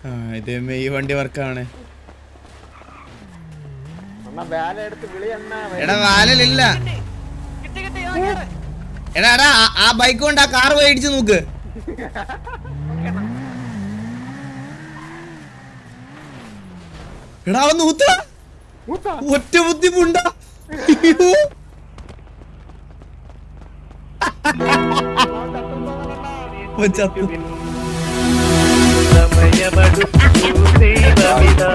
ആ ഇത് ഈ വണ്ടി വർക്കാണ് അണ്ണാ വേല എടുത്ത് വിളി അണ്ണാ എടാ വാലിലില്ല എടാ എടാ ആ- ആ ബൈക്ക് കൊണ്ട് ആ കാർ പോയി ഇടിച്ച് നോക്ക് എടാ അവൻ നൂത്ത ഒറ്റ ബുദ്ധിമുണ്ട ചത്തു സമയമടുത്തു ദൈവമിതാ